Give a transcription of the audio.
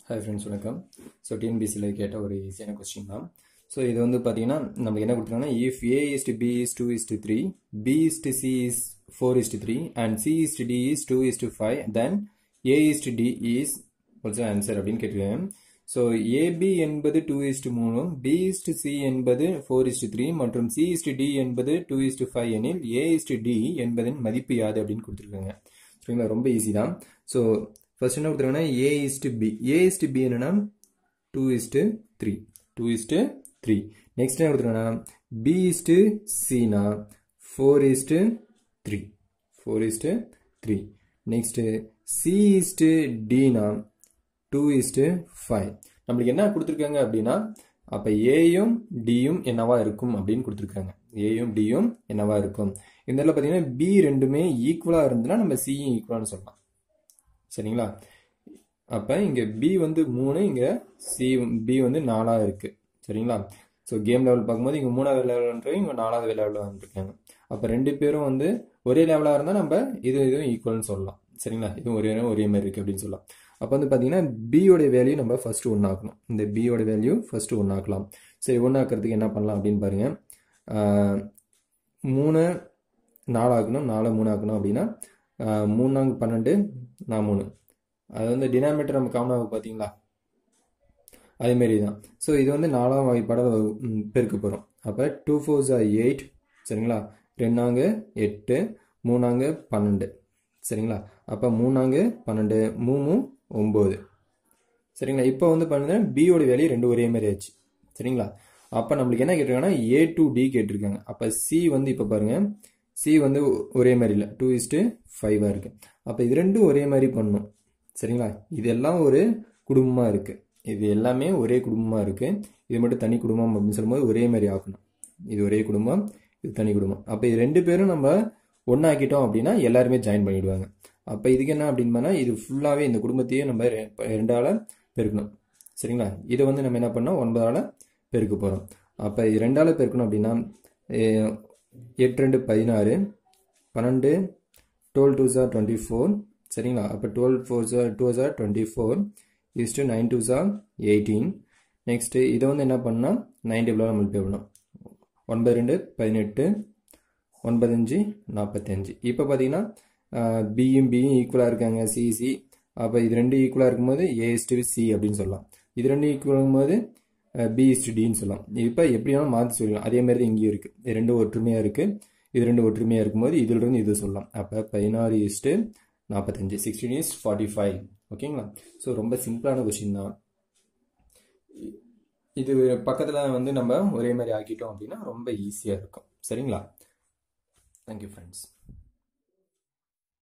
hi friends வணக்கம் so டிஎன்பிசியில் கேட்ட ஒரு ஈஸியான கொஸ்டின் தான் ஸோ இது வந்து பார்த்தீங்கன்னா நமக்கு என்ன கொடுத்துருக்காங்கன்னா if A is to B is two is to three B is to C is four is to three and C is to D is two is to five then A is to D is also answer அப்படின்னு கேட்டிருக்கேன் so A B என்பது two is to மூணும் B is to C என்பது four is to three மற்றும் C is to D என்பது two is to five எனில் ஏ is to D என்பதன் மதிப்பு யாது அப்படின்னு கொடுத்துருக்காங்க சரிங்களா ரொம்ப ஈஸி தான் ஸோ ஃபர்ஸ்ட் என்ன கொடுத்துருக்காங்கன்னா A is to B A is to B என்னன்னா two is to three two is to three next என்ன கொடுத்துருக்காங்கன்னா பி இஸ் டு சினா four is to three four is to three next C is to டினா two is to five நம்மளுக்கு என்ன கொடுத்துருக்காங்க அப்படின்னா அப்போ ஏயும் டியும் என்னவா இருக்கும் அப்படின்னு கொடுத்துருக்காங்க ஏயும் டியும் என்னவா இருக்கும் இந்த இடத்துல பார்த்தீங்கன்னா பி ரெண்டுமே ஈக்குவலாக இருந்ததுன்னா நம்ம சியும் ஈக்குவலானு சொல்லலாம் சரிங்களா அப்போ இங்கே பி வந்து மூணு இங்கே சி பி வந்து நாலாக இருக்குது சரிங்களா ஸோ கேம் லெவல் பார்க்கும்போது இங்கே மூணாவது லெவல்ன்றவங்க இங்கே நாலாவது லெவலில் வந்துருக்காங்க அப்போ ரெண்டு பேரும் வந்து ஒரே லெவலாக இருந்தால் நம்ம இது இதுவும் ஈக்குவல்னு சொல்லலாம் சரிங்களா இதுவும் ஒரே ஒரே மாதிரி இருக்குது அப்படின்னு சொல்லலாம் அப்போ வந்து பார்த்தீங்கன்னா பியோட வேல்யூ நம்ம ஃபஸ்ட்டு ஒன்று ஆக்கணும் இந்த பியோட வேல்யூ ஃபஸ்ட்டு ஒன்று ஆக்கலாம் சரி ஒன்று ஆக்கிறதுக்கு என்ன பண்ணலாம் அப்படின்னு பாருங்கள் மூணு நாலு ஆக்கணும் நாலு மூணு ஆக்கணும் அப்படின்னா மூணாங்க பன்னெண்டு நான் மூணு அது வந்து டினாமேட்டர் நம்ம காமனாக பார்த்தீங்களா அதேமாரி தான் ஸோ இது வந்து நாலாம் வகைப்பட பெருக்க போகிறோம் அப்போ டூ ஃபோர் ஜா எயிட் சரிங்களா ரெண்டாங்க எட்டு மூணாங்க பன்னெண்டு சரிங்களா அப்போ மூணாங்க பன்னெண்டு மூணு ஒம்பது சரிங்களா இப்போ வந்து பார்த்தீங்கன்னா பியோட வேலையை ரெண்டு ஒரே மாதிரி ஆச்சு சரிங்களா அப்போ நம்மளுக்கு என்ன கேட்டிருக்காங்கன்னா ஏ டு டி கேட்டிருக்காங்க அப்போ சி வந்து இப்போ பாருங்கள் சி வந்து ஒரே மாதிரி இல்லை டூ இஸ்ட்டு ஃபைவாக இருக்குது அப்போ இது ரெண்டும் ஒரே மாதிரி பண்ணும் சரிங்களா இதெல்லாம் ஒரு குடும்பமாக இருக்குது இது எல்லாமே ஒரே குடும்பமாக இருக்குது இது மட்டும் தனி குடும்பம் அப்படின்னு சொல்லும்போது ஒரே மாதிரி ஆக்கணும் இது ஒரே குடும்பம் இது தனி குடும்பம் அப்போ இது ரெண்டு பேரும் நம்ம ஒன்றாக்கிட்டோம் அப்படின்னா எல்லாருமே ஜாயின் பண்ணிவிடுவாங்க அப்போ இதுக்கு என்ன அப்படின்னா இது ஃபுல்லாகவே இந்த குடும்பத்தையே நம்ம ரெண்டால் பெருக்கணும் சரிங்களா இதை வந்து நம்ம என்ன பண்ணோம் ஒன்பதால் பெருக்க போகிறோம் அப்போ இது ரெண்டால் பெருக்கணும் அப்படின்னா எட்டு ரெண்டு பதினாறு பன்னெண்டு டுவெல் டூ ஜார் டுவெண்ட்டி ஃபோர் சரிங்களா அப்போ டுவெல் ஃபோர் ஜார் டூ ஜார் twenty four is to nine to ஜார் எயிட்டீன் நெக்ஸ்ட்டு இதை வந்து என்ன பண்ணால் நைன் டேபிளாக நம்மளுக்கு பண்ணணும் ஒன்பது ரெண்டு பதினெட்டு ஒன்பதஞ்சு நாற்பத்தஞ்சு இப்போ பார்த்தீங்கன்னா பியும் பியும் ஈக்குவலாக இருக்காங்க சிசி அப்போ இது ரெண்டு ஈக்குவலாக இருக்கும்போது ஏஎஸ்டு சி அப்படின்னு சொல்லலாம் இது ரெண்டு ஈக்குவல் ஆகும்போது பி இஸ்டு டின்னு சொல்லலாம் இப்போ எப்படி வேணாலும் மாற்றி சொல்லலாம் அதே மாதிரி தான் இங்கேயும் இருக்குது இது ரெண்டு ஒற்றுமையாக இருக்குது இது ரெண்டு ஒற்றுமையாக இருக்கும்போது இதிலிருந்து இது சொல்லலாம் அப்போ பதினாறு இஸ்ட்டு நாற்பத்தஞ்சு சிக்ஸ்டீன் இஸ் ஃபார்ட்டி ஃபைவ் ஓகேங்களா ஸோ ரொம்ப சிம்பிளான கொஷின் தான் இது பக்கத்தில் வந்து நம்ம ஒரே மாதிரி ஆக்கிட்டோம் அப்படின்னா ரொம்ப ஈஸியாக இருக்கும் சரிங்களா தேங்க்யூ ஃப்ரெண்ட்ஸ்